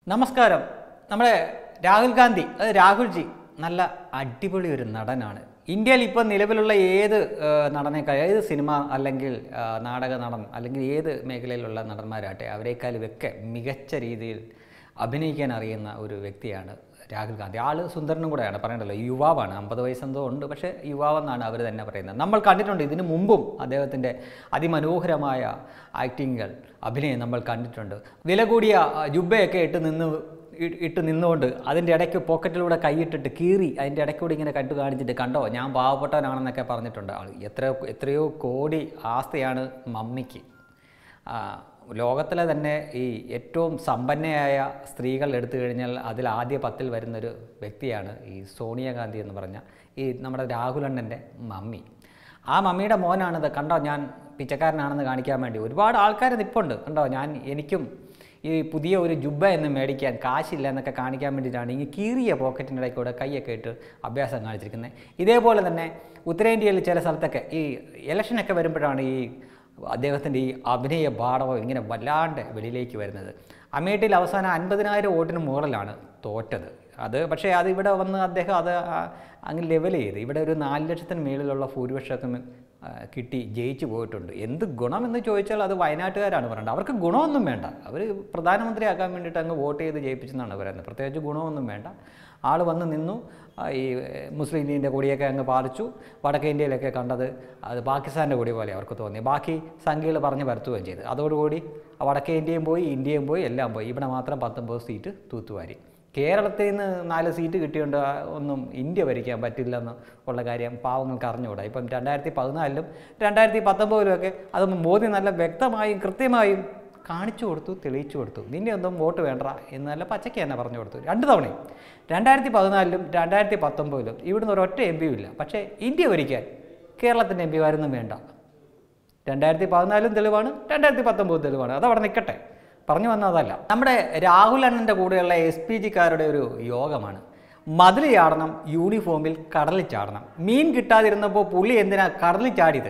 നമസ്കാരം നമ്മുടെ രാഹുൽ ഗാന്ധി അത് രാഹുൽജി നല്ല അടിപൊളി ഒരു നടനാണ് ഇന്ത്യയിൽ ഇപ്പം നിലവിലുള്ള ഏത് ആ, നടനേക്കാൾ ഏത് സിനിമ അല്ലെങ്കിൽ ആ, നാടക നടൻ അല്ലെങ്കിൽ ഏത് മേഖലയിലുള്ള നടന്മാരാട്ടെ അവരെക്കാളും ഒക്കെ മികച്ച രീതിയിൽ അഭിനയിക്കാൻ അറിയുന്ന ഒരു വ്യക്തിയാണ് രാഹുൽ ഗാന്ധി ആള് സുന്ദരനും കൂടെയാണ് പറയണ്ടല്ലോ യുവാവാണ് അമ്പത് വയസ്സെന്തോ ഉണ്ട് പക്ഷേ യുവാവെന്നാണ് അവർ തന്നെ പറയുന്നത് നമ്മൾ കണ്ടിട്ടുണ്ട് ഇതിനു മുമ്പും അദ്ദേഹത്തിൻ്റെ അതിമനോഹരമായ ആക്ടിങ്ങുകൾ അഭിനയം നമ്മൾ കണ്ടിട്ടുണ്ട് വില കൂടിയ ആ, ജുബ്ബയൊക്കെ ഇട്ട് നിന്ന് ഇ- ഇട്ട് നിന്നുകൊണ്ട് അതിൻ്റെ ഇടയ്ക്ക് പോക്കറ്റിലൂടെ കൈയിട്ടിട്ട് കീറി അതിൻ്റെ ഇടയ്ക്കൂടെ ഇങ്ങനെ കണ്ടു കാണിച്ചിട്ട് കണ്ടോ ഞാൻ പാവപ്പെട്ടവനാണെന്നൊക്കെ പറഞ്ഞിട്ടുണ്ട് ആൾ എത്രയോ എത്രയോ കോടി ആസ്തിയാണ് മമ്മിക്ക് ആ, ലോകത്തിലെ തന്നെ ഈ ഏറ്റവും സമ്പന്നയായ സ്ത്രീകൾ എടുത്തു കഴിഞ്ഞാൽ അതിൽ ആദ്യ പത്തിൽ വരുന്നൊരു വ്യക്തിയാണ് ഈ സോണിയാഗാന്ധി എന്ന് പറഞ്ഞ ഈ നമ്മുടെ രാഹുലണ്ണൻ്റെ മമ്മി ആ മമ്മിയുടെ മോനാണിത് കണ്ടോ ഞാൻ പിച്ചക്കാരനാണെന്ന് കാണിക്കാൻ വേണ്ടി ഒരുപാട് ആൾക്കാർ നിപ്പുണ്ട് കണ്ടോ ഞാൻ എനിക്കും ഈ പുതിയ ഒരു ജുബ്ബ എന്ന് മേടിക്കാൻ കാശില്ല എന്നൊക്കെ കാണിക്കാൻ വേണ്ടിയിട്ടാണ് ഈ കീറിയ പോക്കറ്റിൻ്റെ ഇടയിൽ കൂടെ കൈയൊക്കെ ഇട്ട് അഭ്യാസം കാണിച്ചിരിക്കുന്നത് ഇതേപോലെ തന്നെ ഉത്തരേന്ത്യയിൽ ചില സ്ഥലത്തൊക്കെ ഈ ഇലക്ഷനൊക്കെ വരുമ്പോഴാണ് ഈ അദ്ദേഹത്തിൻ്റെ ഈ അഭിനയ പാഠവും ഇങ്ങനെ വല്ലാണ്ട് വെളിയിലേക്ക് വരുന്നത് അമേഠിയിൽ അവസാനം അൻപതിനായിരം വോട്ടിന് മുകളിലാണ് തോറ്റത് അത് പക്ഷേ അത് ഇവിടെ വന്ന് അദ്ദേഹം അത് ആ- അങ്ങ് ലെവൽ ചെയ്ത് ഇവിടെ ഒരു നാല് ലക്ഷത്തിന് മേളിലുള്ള ഭൂരിപക്ഷമൊക്കെ ആ, കിട്ടി ജയിച്ചു പോയിട്ടുണ്ട് എന്ത് ഗുണമെന്ന് ചോദിച്ചാൽ അത് വയനാട്ടുകാരാണ് പറയേണ്ടത് അവർക്ക് ഗുണമൊന്നും വേണ്ട അവർ പ്രധാനമന്ത്രിയാക്കാൻ വേണ്ടിയിട്ട് അങ്ങ് വോട്ട് ചെയ്ത് ജയിപ്പിച്ചെന്നാണ് പറയുന്നത് പ്രത്യേകിച്ച് ഗുണമൊന്നും വേണ്ട ആൾ വന്ന് നിന്നു ആ, ഈ ഏഹ്, മുസ്ലിം ലീഗിൻ്റെ കൊടിയൊക്കെ അങ്ങ് പാലിച്ചു വടക്കേ ഇന്ത്യയിലൊക്കെ കണ്ടത് അത് പാകിസ്ഥാൻ്റെ കൊടി പോലെ അവർക്ക് തോന്നി ബാക്കി സംഖ്യകൾ പറഞ്ഞ് വരുത്തുകയും ചെയ്തു അതോടുകൂടി വടക്കേ ഇന്ത്യയും പോയി ഇന്ത്യയും പോയി എല്ലാം പോയി ഇവിടെ മാത്രം പത്തൊമ്പത് സീറ്റ് തൂത്തുവാരി കേരളത്തിൽ നിന്ന് നാല് സീറ്റ് കിട്ടിയോണ്ട് ആ ഒന്നും ഇന്ത്യ ഭരിക്കാൻ പറ്റില്ലെന്ന് ഉള്ള കാര്യം പാവങ്ങൾക്ക് അറിഞ്ഞുകൂടാ ഇപ്പം രണ്ടായിരത്തി പതിനാലിലും രണ്ടായിരത്തി പത്തൊമ്പതിലും ഒക്കെ അത് മോദി നല്ല വ്യക്തമായും കൃത്യമായും കാണിച്ചു കൊടുത്തു തെളിയിച്ചു കൊടുത്തു നിന്നെ ഒന്നും വോട്ട് വേണ്ട എന്ന് നല്ല പച്ചയ്ക്ക് തന്നെ പറഞ്ഞു കൊടുത്തു രണ്ട് തവണയും രണ്ടായിരത്തി പതിനാലിലും രണ്ടായിരത്തി പത്തൊമ്പതിലും ഇവിടുന്ന് ഒരൊറ്റ എം പിയും ഇല്ല പക്ഷേ ഇന്ത്യ ഭരിക്കാൻ കേരളത്തിൻ്റെ എം പിമാരൊന്നും വേണ്ട രണ്ടായിരത്തി പതിനാലും തെളിവാണ് രണ്ടായിരത്തി പത്തൊമ്പത് തെളിവാണ് അത് അവിടെ നിൽക്കട്ടെ പറഞ്ഞു വന്നതല്ല നമ്മുടെ രാഹുൽ അണ്ണൻ്റെ കൂടെയുള്ള എസ് പി ജിക്കാരുടെ ഒരു യോഗമാണ് മതിൽ ചാടണം യൂണിഫോമിൽ കടലിൽ ചാടണം മീൻ കിട്ടാതിരുന്നപ്പോൾ പുള്ളി എന്തിനാ കടലിൽ ചാടിയത്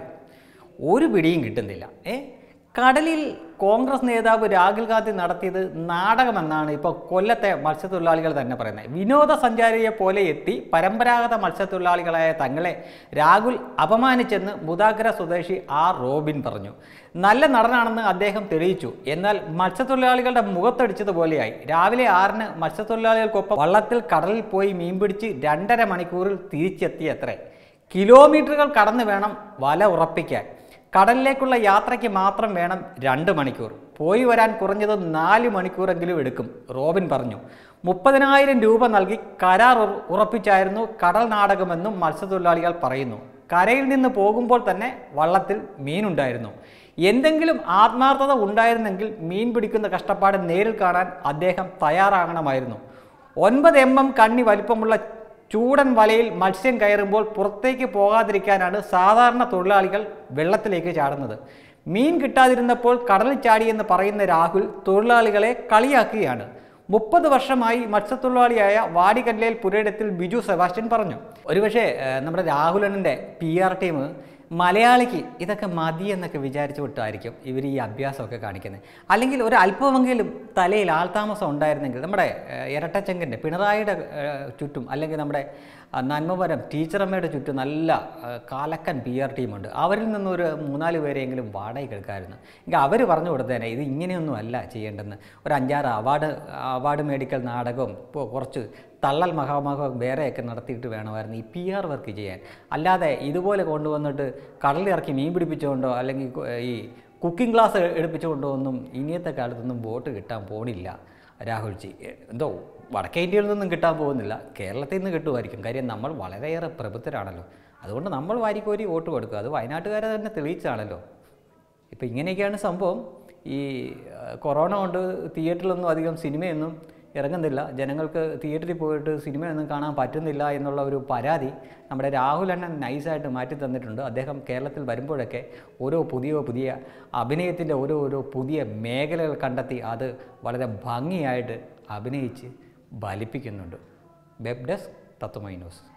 ഒരു പിടിയും കിട്ടുന്നില്ല ഏ കടലിൽ കോൺഗ്രസ് നേതാവ് രാഹുൽ ഗാന്ധി നടത്തിയത് നാടകമെന്നാണ് ഇപ്പോൾ കൊല്ലത്തെ മത്സ്യത്തൊഴിലാളികൾ തന്നെ പറയുന്നത് വിനോദസഞ്ചാരിയെ പോലെ എത്തി പരമ്പരാഗത മത്സ്യത്തൊഴിലാളികളായ തങ്ങളെ രാഹുൽ അപമാനിച്ചെന്ന് മുതാഗ്ര സ്വദേശി ആർ റോബിൻ പറഞ്ഞു നല്ല നടനാണെന്ന് അദ്ദേഹം തെളിയിച്ചു എന്നാൽ മത്സ്യത്തൊഴിലാളികളുടെ മുഖത്തടിച്ചതുപോലെയായി രാവിലെ ആറിന് മത്സ്യത്തൊഴിലാളികൾക്കൊപ്പം വള്ളത്തിൽ കടലിൽ പോയി മീൻ പിടിച്ച് രണ്ടര മണിക്കൂറിൽ തിരിച്ചെത്തിയത്രേ കിലോമീറ്ററുകൾ കടന്നു വേണം വല ഉറപ്പിക്കാൻ കടലിലേക്കുള്ള യാത്രയ്ക്ക് മാത്രം വേണം രണ്ട് മണിക്കൂർ പോയി വരാൻ കുറഞ്ഞത് നാല് മണിക്കൂറെങ്കിലും എടുക്കും റോബിൻ പറഞ്ഞു മുപ്പതിനായിരം രൂപ നൽകി കരാർ ഉറ- ഉറപ്പിച്ചായിരുന്നു കടൽ നാടകമെന്നും മത്സ്യത്തൊഴിലാളികൾ പറയുന്നു കരയിൽ നിന്ന് പോകുമ്പോൾ തന്നെ വള്ളത്തിൽ മീനുണ്ടായിരുന്നു എന്തെങ്കിലും ആത്മാർത്ഥത ഉണ്ടായിരുന്നെങ്കിൽ മീൻ പിടിക്കുന്ന കഷ്ടപ്പാട് നേരിൽ കാണാൻ അദ്ദേഹം തയ്യാറാകണമായിരുന്നു ഒൻപത് എം എം കണ്ണി വലിപ്പമുള്ള ചൂടൻ വലയിൽ മത്സ്യം കയറുമ്പോൾ പുറത്തേക്ക് പോകാതിരിക്കാനാണ് സാധാരണ തൊഴിലാളികൾ വെള്ളത്തിലേക്ക് ചാടുന്നത് മീൻ കിട്ടാതിരുന്നപ്പോൾ കടലിൽ ചാടിയെന്ന് പറയുന്ന രാഹുൽ തൊഴിലാളികളെ കളിയാക്കുകയാണ് മുപ്പത് വർഷമായി മത്സ്യത്തൊഴിലാളിയായ വാടിക്കല്ലയിൽ പുരയിടത്തിൽ ബിജു സെബാസ്റ്റ്യൻ പറഞ്ഞു ഒരുപക്ഷെ ഏഹ്, നമ്മുടെ രാഹുലണ്ണൻ്റെ പി ആർ ടീം മലയാളിക്ക് ഇതൊക്കെ മതി എന്നൊക്കെ വിചാരിച്ചു വിട്ടായിരിക്കും ഇവർ ഈ അഭ്യാസമൊക്കെ കാണിക്കുന്നത് അല്ലെങ്കിൽ ഒരു അല്പമെങ്കിലും തലയിൽ ആൾതാമസം ഉണ്ടായിരുന്നെങ്കിൽ നമ്മുടെ ഏഹ്, ഇരട്ടച്ചങ്കൻ്റെ പിണറായിയുടെ ഏഹ്, ചുറ്റും അല്ലെങ്കിൽ നമ്മുടെ ആ, നന്മപരം ടീച്ചറമ്മയുടെ ചുറ്റും നല്ല ഏഹ്, കാലക്കൻ പി ആർ ടീമുണ്ട് അവരിൽ നിന്നൊരു മൂന്നാല് പേരെങ്കിലും വാടകയ്ക്ക് എടുക്കാമായിരുന്നു എങ്കിൽ അവർ പറഞ്ഞു കൊടുത്തേനെ ഇത് ഇങ്ങനെയൊന്നും അല്ല ചെയ്യേണ്ടെന്ന് ഒരു അഞ്ചാറ് അവാർഡ് അവാർഡ് മേടിക്കൽ നാടകവും ഇപ്പോൾ കുറച്ച് തള്ളൽ മഹാമഹം വേറെയൊക്കെ നടത്തിയിട്ട് വേണമായിരുന്നു ഈ പി ആർ വർക്ക് ചെയ്യാൻ അല്ലാതെ ഇതുപോലെ കൊണ്ടുവന്നിട്ട് കടലിറക്കി മീൻ പിടിപ്പിച്ചുകൊണ്ടോ അല്ലെങ്കിൽ കു- ഈ കുക്കിംഗ് ക്ലാസ് എടുപ്പിച്ചുകൊണ്ടോ ഒന്നും ഇനിയത്തെ കാലത്തൊന്നും വോട്ട് കിട്ടാൻ പോണില്ല രാഹുൽജി എ- എന്തോ വടക്കേ ഇന്ത്യയിൽ നിന്നും കിട്ടാൻ പോകുന്നില്ല കേരളത്തിൽ നിന്ന് കിട്ടുമായിരിക്കും കാര്യം നമ്മൾ വളരെയേറെ പ്രബുദ്ധരാണല്ലോ അതുകൊണ്ട് നമ്മൾ വാരിക്കോരി വോട്ട് കൊടുക്കുക അത് വയനാട്ടുകാരെ തന്നെ തെളിയിച്ചാണല്ലോ ഇപ്പം ഇങ്ങനെയൊക്കെയാണ് സംഭവം ഈ ആ, കൊറോണ കൊണ്ട് തിയേറ്ററിലൊന്നും അധികം സിനിമയൊന്നും ഇറങ്ങുന്നില്ല ജനങ്ങൾക്ക് തിയേറ്ററിൽ പോയിട്ട് സിനിമയൊന്നും കാണാൻ പറ്റുന്നില്ല എന്നുള്ള ഒരു പരാതി നമ്മുടെ രാഹുൽ അണ്ണൻ നൈസായിട്ട് മാറ്റി തന്നിട്ടുണ്ട് അദ്ദേഹം കേരളത്തിൽ വരുമ്പോഴൊക്കെ ഓരോ പുതിയ പുതിയ അഭിനയത്തിൻ്റെ ഓരോ ഓരോ പുതിയ മേഖലകൾ കണ്ടെത്തി അത് വളരെ ഭംഗിയായിട്ട് അഭിനയിച്ച് ബലിപ്പിക്കുന്നുണ്ട് വെബ് ഡെസ്ക് തത്വമൈ ന്യൂസ്